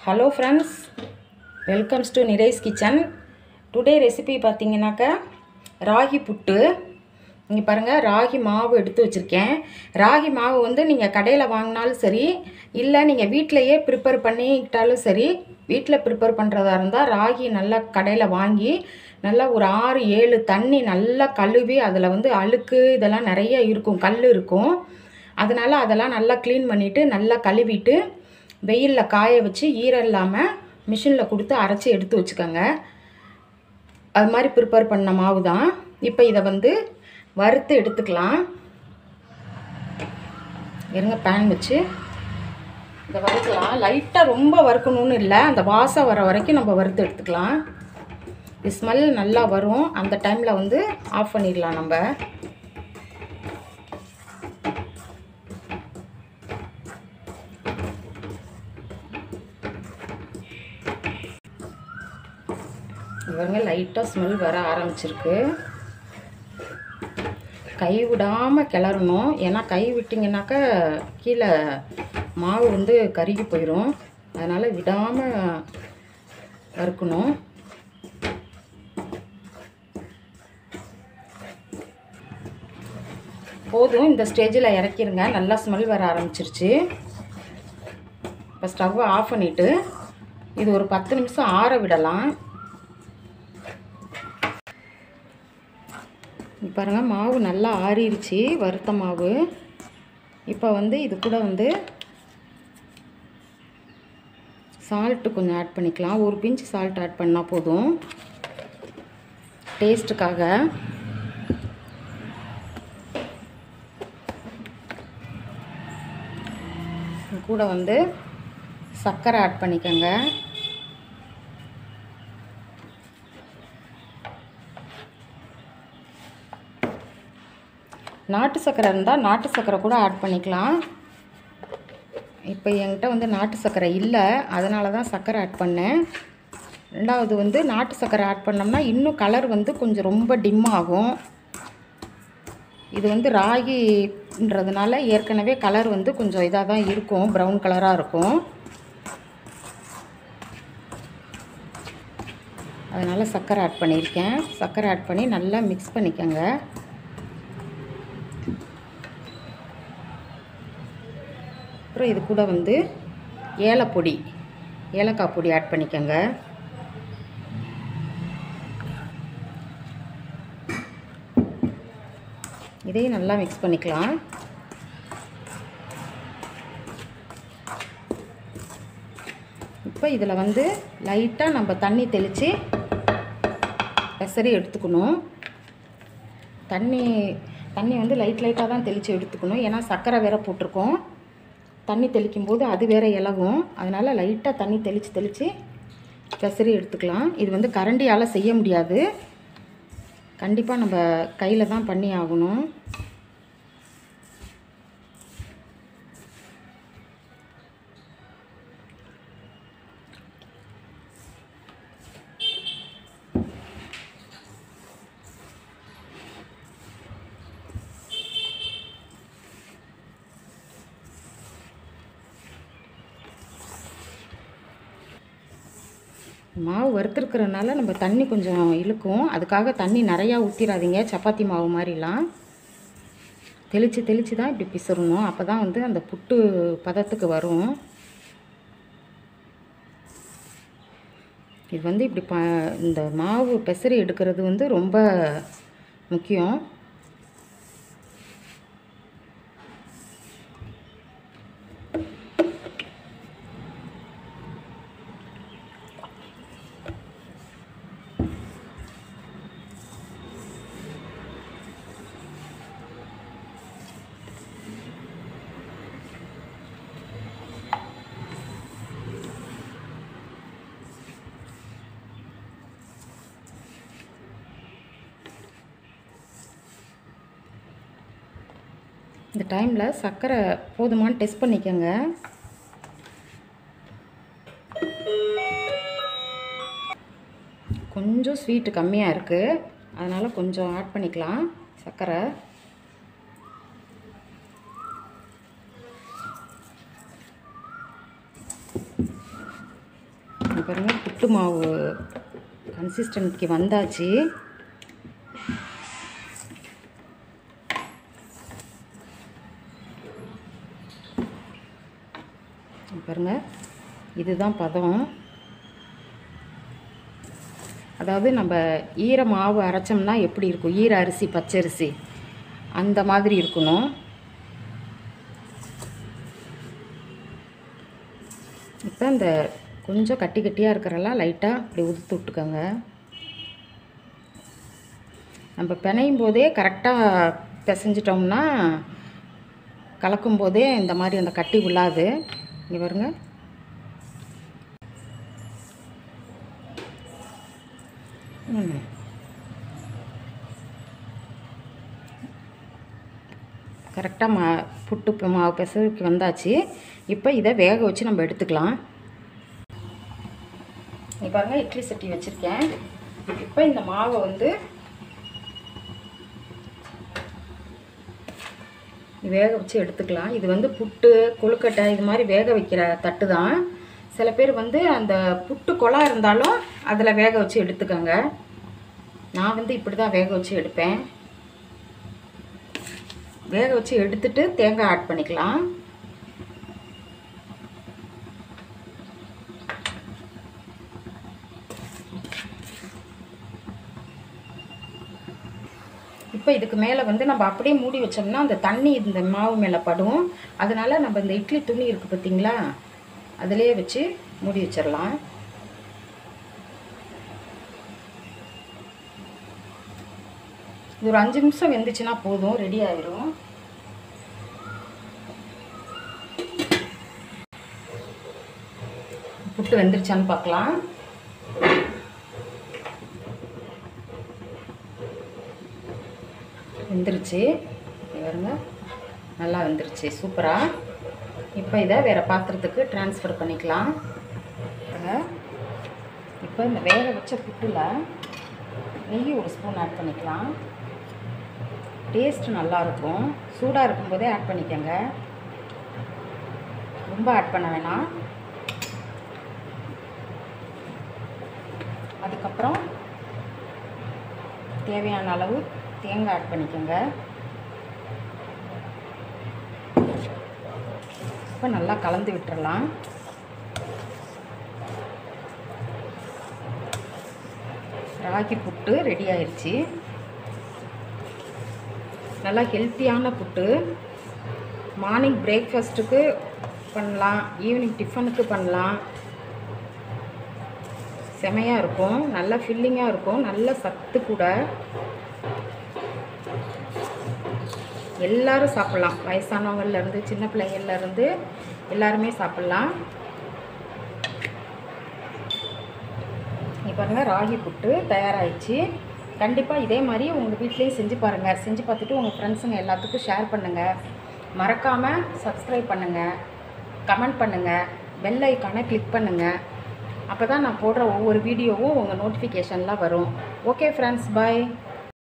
Hello friends welcomes to Nira's kitchen today recipe பார்த்தீங்கன்னாக்கா ராகி புட்டு இங்கே பாருங்கள் ராகி மாவு எடுத்து வச்சுருக்கேன் ராகி மாவு வந்து நீங்கள் கடையில் வாங்கினாலும் சரி இல்லை நீங்கள் வீட்டிலையே ப்ரிப்பேர் பண்ணிக்கிட்டாலும் சரி வீட்டில் ப்ரிப்பேர் பண்ணுறதா இருந்தால் ராகி நல்லா கடையில் வாங்கி நல்லா ஒரு ஆறு ஏழு தண்ணி நல்லா கழுவி அதில் வந்து அழுக்கு இதெல்லாம் நிறைய இருக்கும் கல் இருக்கும் அதனால் அதெல்லாம் நல்லா க்ளீன் பண்ணிவிட்டு நல்லா கழுவிட்டு வெயிலில் காய வச்சு ஈரம் இல்லாமல் மிஷினில் கொடுத்து அரைச்சி எடுத்து வச்சுக்கோங்க அது மாதிரி ப்ரிப்பேர் பண்ண மாவு தான் இப்போ இதை வந்து வறுத்து எடுத்துக்கலாம் இருங்க பேன் வச்சு இதை வறுக்கலாம் லைட்டாக ரொம்ப வறுக்கணும்னு இல்லை அந்த வாசம் வர வரைக்கும் நம்ம வறுத்து எடுத்துக்கலாம் இது ஸ்மெல் நல்லா வரும் அந்த டைமில் வந்து ஆஃப் பண்ணிடலாம் நம்ம இவங்க லைட்டாக ஸ்மெல் வர ஆரம்பிச்சிருக்கு கை விடாமல் கிளறணும் ஏன்னா கை விட்டிங்கனாக்கா கீழே மாவு வந்து கருகி போயிடும் அதனால் விடாமல் வறுக்கணும் போதும் இந்த ஸ்டேஜில் இறக்கிருங்க நல்லா ஸ்மெல் வர ஆரம்பிச்சிருச்சு இப்போ ஸ்டவ்வை ஆஃப் பண்ணிவிட்டு இது ஒரு பத்து நிமிஷம் ஆற விடலாம் பாருங்கள் மாவு நல்லா ஆறிடுச்சு வறுத்த மாவு இப்போ வந்து இது கூட வந்து சால்ட்டு கொஞ்சம் ஆட் பண்ணிக்கலாம் ஒரு பிஞ்ச் சால்ட் ஆட் பண்ணால் போதும் டேஸ்ட்டுக்காக கூட வந்து சர்க்கரை ஆட் பண்ணிக்கோங்க நாட்டு சர்க்கரை இருந்தால் நாட்டு சர்க்கரை கூட ஆட் பண்ணிக்கலாம் இப்போ என்கிட்ட வந்து நாட்டு சர்க்கரை இல்லை அதனால தான் சர்க்கரை ஆட் பண்ணேன் ரெண்டாவது வந்து நாட்டு சர்க்கரை ஆட் பண்ணோம்னா இன்னும் கலர் வந்து கொஞ்சம் ரொம்ப டிம் ஆகும் இது வந்து ராகின்றதுனால ஏற்கனவே கலர் வந்து கொஞ்சம் இதாக தான் இருக்கும் ப்ரௌன் கலராக இருக்கும் அதனால் சர்க்கரை ஆட் பண்ணியிருக்கேன் சர்க்கரை ஆட் பண்ணி நல்லா மிக்ஸ் பண்ணிக்கோங்க அப்புறம் இது கூட வந்து ஏலப்பொடி ஏலக்காய் பொடி ஆட் பண்ணிக்கோங்க இதையும் நல்லா மிக்ஸ் பண்ணிக்கலாம் இப்போ இதில் வந்து லைட்டாக நம்ம தண்ணி தெளித்து பெசரி எடுத்துக்கணும் தண்ணி தண்ணி வந்து லைட் லைட்டாக தான் தெளித்து எடுத்துக்கணும் ஏன்னா சர்க்கரை வேற போட்டிருக்கோம் தண்ணி தெளிக்கும் போது அது வேற இலகும் அதனால் லைட்டாக தண்ணி தெளித்து தெளித்து பெசரி எடுத்துக்கலாம் இது வந்து கரண்டியால் செய்ய முடியாது கண்டிப்பாக நம்ம கையில் தான் பண்ணி ஆகணும் மாவு வறுத்துருக்கிறனால நம்ம தண்ணி கொஞ்சம் இழுக்கும் அதுக்காக தண்ணி நிறையா ஊற்றிடாதீங்க சப்பாத்தி மாவு மாதிரிலாம் தெளித்து தெளித்து தான் இப்படி பிசறணும் அப்போ தான் வந்து அந்த புட்டு பதத்துக்கு வரும் இது வந்து இப்படி ப இந்த மாவு பெசரி எடுக்கிறது வந்து ரொம்ப முக்கியம் இந்த டைமில் சர்க்கரை போதுமான்னு டெஸ்ட் பண்ணிக்கோங்க கொஞ்சம் ஸ்வீட்டு கம்மியாக இருக்குது அதனால் கொஞ்சம் ஆட் பண்ணிக்கலாம் சர்க்கரை பாருங்கள் புட்டு மாவு கன்சிஸ்டன்சிக்கு வந்தாச்சு பாருங்கள் இதுதான் பதம் அதாவது நம்ம ஈர மாவு அரைச்சோம்னா எப்படி இருக்கும் ஈர அரிசி பச்சரிசி அந்த மாதிரி இருக்கணும் இப்போ இந்த கொஞ்சம் கட்டி கட்டியாக இருக்கிறெல்லாம் லைட்டாக இப்படி உதுத்து விட்டுக்கோங்க நம்ம பிணையும் போதே கரெக்டாக பிசைஞ்சிட்டோம்னா கலக்கும் போதே இந்த மாதிரி அந்த கட்டி விழாது இங்கே பாருங்க ம். கரெக்டாக மா புட்டு ப- மாவு பெசருக்கு வந்தாச்சு இப்போ இதை வேக வச்சு நம்ம எடுத்துக்கலாம் நீ பாருங்கள் இட்லி சட்டி வச்சுருக்கேன் இப்போ இந்த மாவை வந்து வேக வச்சு எடுத்துக்கலாம் இது வந்து புட்டு கொழுக்கட்டை இது மாதிரி வேக வைக்கிற தட்டு தான் சில பேர் வந்து அந்த புட்டு குழா இருந்தாலும் அதில் வேக வச்சு எடுத்துக்கோங்க நான் வந்து இப்படி தான் வேக வச்சு எடுப்பேன் வேக வச்சு எடுத்துட்டு தேங்காய் ஆட் பண்ணிக்கலாம் இப்போ இதுக்கு மேலே வந்து நம்ம அப்படியே மூடி வச்சோம்னா அந்த தண்ணி இந்த மாவு மேலே படும் அதனால நம்ம இந்த இட்லி துணி இருக்குது பார்த்தீங்களா அதிலே வச்சு மூடி வச்சிடலாம் இது ஒரு அஞ்சு நிமிஷம் வெந்துச்சுன்னா போதும் ரெடி ஆயிரும் புட்டு வெந்துருச்சான்னு பார்க்கலாம் வெந்துருச்சு இங்க பாருங்க நல்லா வெந்துருச்சு சூப்பராக இப்போ இதை வேறு பாத்திரத்துக்கு ட்ரான்ஸ்ஃபர் பண்ணிக்கலாம் பாருங்க. இப்போ இந்த வேக வச்ச புட்டில் நெய் ஒரு ஸ்பூன் ஆட் பண்ணிக்கலாம் டேஸ்ட் நல்லாயிருக்கும் சூடாக இருக்கும்போதே ஆட் பண்ணிக்கோங்க ரொம்ப ஆட் பண்ண வேணாம் அதுக்கப்புறம் தேவையான அளவு தேங்காய் ஆட் பண்ணிக்கோங்க இப்போ நல்லா கலந்து விட்டுறலாம் ராகி புட்டு ரெடி ஆயிடுச்சு நல்லா ஹெல்த்தியான புட்டு மார்னிங் பிரேக்ஃபாஸ்ட்டுக்கு பண்ணலாம் ஈவினிங் டிஃபனுக்கு பண்ணலாம் செமையாக இருக்கும் நல்ல ஃபில்லிங்காக இருக்கும் நல்ல சத்து கூட எல்லாரும் சாப்பிட்லாம் வயசானவங்கள்லேருந்து சின்ன பிள்ளைங்கள்லேருந்து எல்லாருமே சாப்பிட்லாம் இங்கே பாருங்கள் ராகி புட்டு தயாராகிடுச்சு கண்டிப்பாக இதே மாதிரி உங்கள் வீட்லேயும் செஞ்சு பாருங்கள் செஞ்சு பார்த்துட்டு உங்கள் ஃப்ரெண்ட்ஸுங்க எல்லாத்துக்கும் ஷேர் பண்ணுங்கள் மறக்காமல் சப்ஸ்கிரைப் பண்ணுங்கள் கமெண்ட் பண்ணுங்கள் பெல் ஐக்கானை கிளிக் பண்ணுங்கள் அப்போ தான் நான் போடுற ஒவ்வொரு வீடியோவும் உங்கள் நோட்டிஃபிகேஷனில் வரும் ஓகே ஃப்ரெண்ட்ஸ் பாய்